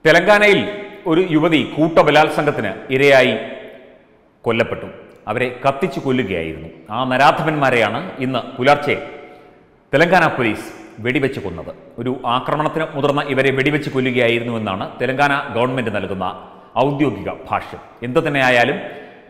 തെലങ്കാനയിൽ ഒരു യുവതി കൂട്ടബലാത്സംഗത്തിന് ഇരയായി കൊല്ലപ്പെട്ടു അവരെ കത്തിച്ചു കൊല്ലുകയായിരുന്നു ആ നരാധമന്മാരെയാണ് ഇന്ന് പുലർച്ചെ തെലങ്കാന പോലീസ് വെടിവെച്ച് കൊന്നത് ഒരു ആക്രമണത്തിന് മുതിർന്ന ഇവരെ വെടിവെച്ച് കൊല്ലുകയായിരുന്നുവെന്നാണ് തെലങ്കാന ഗവൺമെന്റ് നൽകുന്ന ഔദ്യോഗിക ഭാഷ്യം എന്തു തന്നെയായാലും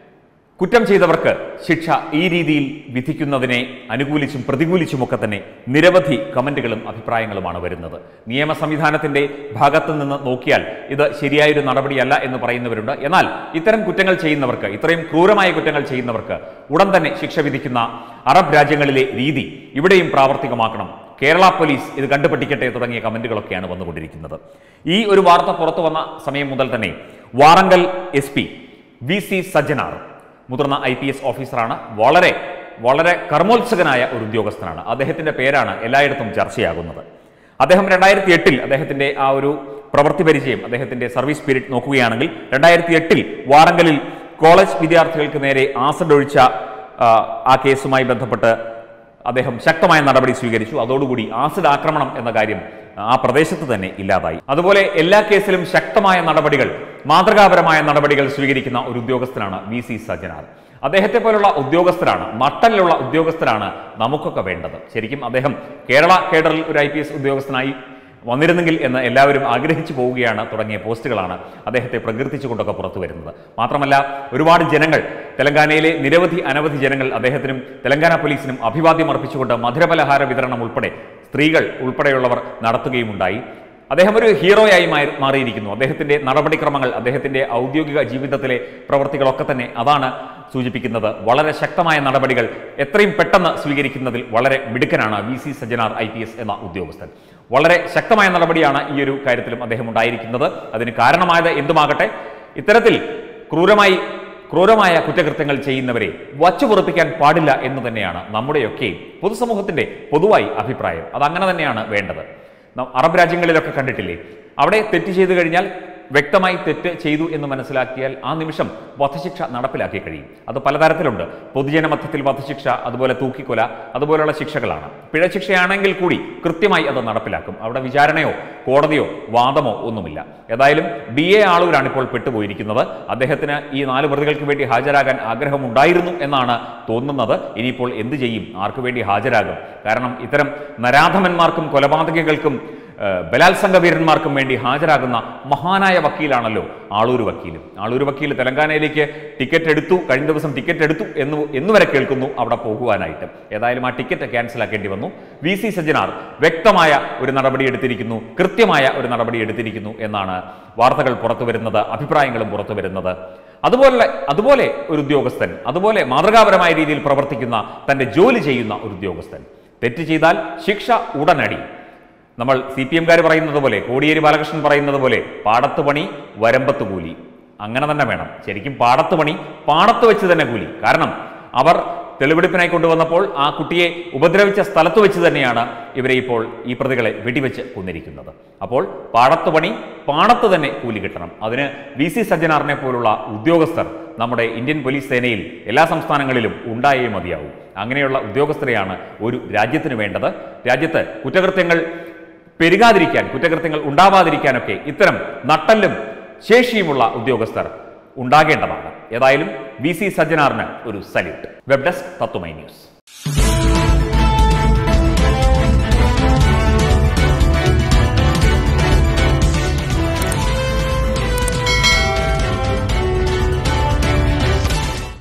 കുറ്റം ചെയ്തവർക്ക് ശിക്ഷ ഈ രീതിയിൽ വിധിക്കുന്നതിനെ അനുകൂലിച്ചും പ്രതികൂലിച്ചുമൊക്കെ തന്നെ നിരവധി കമന്റുകളും അഭിപ്രായങ്ങളുമാണ് വരുന്നത് നിയമ സംവിധാനത്തിന്റെ ഭാഗത്തു നിന്ന് നോക്കിയാൽ ഇത് ശരിയായൊരു നടപടിയല്ല എന്ന് പറയുന്നവരുണ്ട് എന്നാൽ ഇത്തരം കുറ്റങ്ങൾ ചെയ്യുന്നവർക്ക് ഇത്രയും ക്രൂരമായ കുറ്റങ്ങൾ ചെയ്യുന്നവർക്ക് ഉടൻ തന്നെ ശിക്ഷ വിധിക്കുന്ന അറബ് രാജ്യങ്ങളിലെ രീതി ഇവിടെയും പ്രാവർത്തികമാക്കണം കേരള പോലീസ് ഇത് കണ്ടുപഠിക്കട്ടെ തുടങ്ങിയ കമന്റുകളൊക്കെയാണ് വന്നുകൊണ്ടിരിക്കുന്നത് ഈ ഒരു വാർത്ത പുറത്തു വന്ന സമയം മുതൽ തന്നെ Warangal S P V C Sajjanar മുതിർന്ന ഐ പി എസ് ഓഫീസറാണ് വളരെ വളരെ കർമ്മോത്സുകനായ ഒരു ഉദ്യോഗസ്ഥനാണ് അദ്ദേഹത്തിന്റെ പേരാണ് എല്ലായിടത്തും ചർച്ചയാകുന്നത് അദ്ദേഹം രണ്ടായിരത്തി എട്ടിൽ അദ്ദേഹത്തിന്റെ ആ ഒരു പ്രവൃത്തി പരിചയം അദ്ദേഹത്തിന്റെ സർവീസ് പീരീഡ് നോക്കുകയാണെങ്കിൽ രണ്ടായിരത്തി എട്ടിൽ വാറങ്കലിൽ കോളേജ് വിദ്യാർത്ഥികൾക്ക് നേരെ ആസിഡ് ഒഴിച്ച ആ, ആ കേസുമായി ബന്ധപ്പെട്ട് അദ്ദേഹം ശക്തമായ നടപടി സ്വീകരിച്ചു അതോടുകൂടി ആസിഡ് ആക്രമണം എന്ന കാര്യം ആ പ്രദേശത്ത് തന്നെ ഇല്ലാതായി അതുപോലെ എല്ലാ കേസിലും ശക്തമായ നടപടികൾ മാതൃകാപരമായ നടപടികൾ സ്വീകരിക്കുന്ന ഒരു ഉദ്യോഗസ്ഥനാണ് വി സി സജ്ജനാർ അദ്ദേഹത്തെ പോലുള്ള ഉദ്യോഗസ്ഥരാണ് മട്ടലിലുള്ള ഉദ്യോഗസ്ഥരാണ് നമുക്കൊക്കെ വേണ്ടത് ശരിക്കും അദ്ദേഹം കേരള കേഡറിൽ ഒരു ഐ പി എസ് ഉദ്യോഗസ്ഥനായി വന്നിരുന്നെങ്കിൽ എന്ന് എല്ലാവരും ആഗ്രഹിച്ചു പോവുകയാണ് തുടങ്ങിയ പോസ്റ്റുകളാണ് അദ്ദേഹത്തെ പ്രകീർത്തിച്ചുകൊണ്ടൊക്കെ പുറത്തു വരുന്നത് മാത്രമല്ല ഒരുപാട് ജനങ്ങൾ തെലങ്കാനയിലെ നിരവധി അനവധി ജനങ്ങൾ അദ്ദേഹത്തിനും തെലങ്കാന പോലീസിനും അഭിവാദ്യം അർപ്പിച്ചുകൊണ്ട് മധുരപലഹാര വിതരണം ഉൾപ്പെടെ സ്ത്രീകൾ ഉൾപ്പെടെയുള്ളവർ നടത്തുകയുമുണ്ടായി അദ്ദേഹം ഒരു ഹീറോയായി മാറി- മാറിയിരിക്കുന്നു അദ്ദേഹത്തിന്റെ നടപടിക്രമങ്ങൾ അദ്ദേഹത്തിന്റെ ഔദ്യോഗിക ജീവിതത്തിലെ പ്രവൃത്തികളൊക്കെ തന്നെ അതാണ് സൂചിപ്പിക്കുന്നത് വളരെ ശക്തമായ നടപടികൾ എത്രയും പെട്ടെന്ന് സ്വീകരിക്കുന്നതിൽ വളരെ മിടുക്കനാണ് V C Sajjanar I P S എന്ന ഉദ്യോഗസ്ഥൻ വളരെ ശക്തമായ നടപടിയാണ് ഈ ഒരു കാര്യത്തിലും അദ്ദേഹം ഉണ്ടായിരിക്കുന്നത് അതിന് കാരണമായത് എന്തുമാകട്ടെ ഇത്തരത്തിൽ ക്രൂരമായി ക്രൂരമായ കുറ്റകൃത്യങ്ങൾ ചെയ്യുന്നവരെ വച്ചുപുറപ്പിക്കാൻ പാടില്ല എന്ന് തന്നെയാണ് നമ്മുടെയൊക്കെ പൊതുസമൂഹത്തിന്റെ പൊതുവായി അഭിപ്രായം അത് അങ്ങനെ തന്നെയാണ് വേണ്ടത് ന- അറബ് രാജ്യങ്ങളിലൊക്കെ കണ്ടിട്ടില്ലേ അവിടെ തെറ്റ് ചെയ്തു കഴിഞ്ഞാൽ വ്യക്തമായി തെറ്റ് ചെയ്തു എന്ന് മനസ്സിലാക്കിയാൽ ആ നിമിഷം വധശിക്ഷ നടപ്പിലാക്കി കഴിയും അത് പലതരത്തിലുണ്ട് പൊതുജന മധ്യത്തിൽ വധശിക്ഷ അതുപോലെ തൂക്കിക്കൊല അതുപോലെയുള്ള ശിക്ഷകളാണ് പിഴശിക്ഷയാണെങ്കിൽ കൂടി കൃത്യമായി അത് നടപ്പിലാക്കും അവിടെ വിചാരണയോ കോടതിയോ വാദമോ ഒന്നുമില്ല ഏതായാലും ബി എ ആളൂരാണ് ഇപ്പോൾ പെട്ടുപോയിരിക്കുന്നത് അദ്ദേഹത്തിന് ഈ നാല് പ്രതികൾക്ക് വേണ്ടി ഹാജരാകാൻ ആഗ്രഹമുണ്ടായിരുന്നു എന്നാണ് തോന്നുന്നത് ഇനിയിപ്പോൾ എന്ത് ചെയ്യും ആർക്കു വേണ്ടി ഹാജരാകും കാരണം ഇത്തരം നരാധമന്മാർക്കും കൊലപാതകികൾക്കും ഏഹ്, ബലാത്സംഗ വീരന്മാർക്കും വേണ്ടി ഹാജരാകുന്ന മഹാനായ വക്കീലാണല്ലോ ആളൂർ വക്കീൽ ആളൂർ വക്കീൽ തെലങ്കാനയിലേക്ക് ടിക്കറ്റ് എടുത്തു കഴിഞ്ഞ ദിവസം ടിക്കറ്റ് എടുത്തു എന്ന് എന്ന് വരെ കേൾക്കുന്നു അവിടെ പോകുവാനായിട്ട് ഏതായാലും ആ ടിക്കറ്റ് ക്യാൻസൽ ആക്കേണ്ടി വന്നു വി സി സജ്ജനാർ വ്യക്തമായ ഒരു നടപടി എടുത്തിരിക്കുന്നു കൃത്യമായ ഒരു നടപടി എടുത്തിരിക്കുന്നു എന്നാണ് വാർത്തകൾ പുറത്തു വരുന്നത് അഭിപ്രായങ്ങളും പുറത്തു വരുന്നത് അതുപോലെ അതുപോലെ ഒരു ഉദ്യോഗസ്ഥൻ അതുപോലെ മാതൃകാപരമായ രീതിയിൽ പ്രവർത്തിക്കുന്ന തന്റെ ജോലി ചെയ്യുന്ന ഒരു ഉദ്യോഗസ്ഥൻ തെറ്റ് ചെയ്താൽ ശിക്ഷ ഉടനടി നമ്മൾ സി പി എംകാർ പറയുന്നത് പോലെ കോടിയേരി ബാലകൃഷ്ണൻ പറയുന്നത് പോലെ പാടത്ത് പണി വരമ്പത്ത് കൂലി അങ്ങനെ തന്നെ വേണം ശരിക്കും പാടത്ത് പണി പാടത്ത് വെച്ച് തന്നെ കൂലി കാരണം അവർ തെളിവെടുപ്പിനായി കൊണ്ടുവന്നപ്പോൾ ആ കുട്ടിയെ ഉപദ്രവിച്ച സ്ഥലത്ത് വെച്ച് തന്നെയാണ് ഇവരെ ഇപ്പോൾ ഈ പ്രതികളെ വെടിവെച്ച് കൊന്നിരിക്കുന്നത് അപ്പോൾ പാടത്ത് പണി പാടത്ത് തന്നെ കൂലി കിട്ടണം അതിന് വി സി സജ്ജനാറിനെ പോലുള്ള ഉദ്യോഗസ്ഥർ നമ്മുടെ ഇന്ത്യൻ പോലീസ് സേനയിൽ എല്ലാ സംസ്ഥാനങ്ങളിലും ഉണ്ടായേ മതിയാവൂ അങ്ങനെയുള്ള ഉദ്യോഗസ്ഥരെയാണ് ഒരു രാജ്യത്തിന് വേണ്ടത് രാജ്യത്ത് കുറ്റകൃത്യങ്ങൾ പെരുകാതിരിക്കാൻ കുറ്റകൃത്യങ്ങൾ ഉണ്ടാവാതിരിക്കാനൊക്കെ ഇത്തരം നട്ടല്ലും ശേഷിയുമുള്ള ഉദ്യോഗസ്ഥർ ഉണ്ടാകേണ്ടതാണ് ഏതായാലും വി സി സജ്ജനാറിന് ഒരു salute web desk Tatwamayi news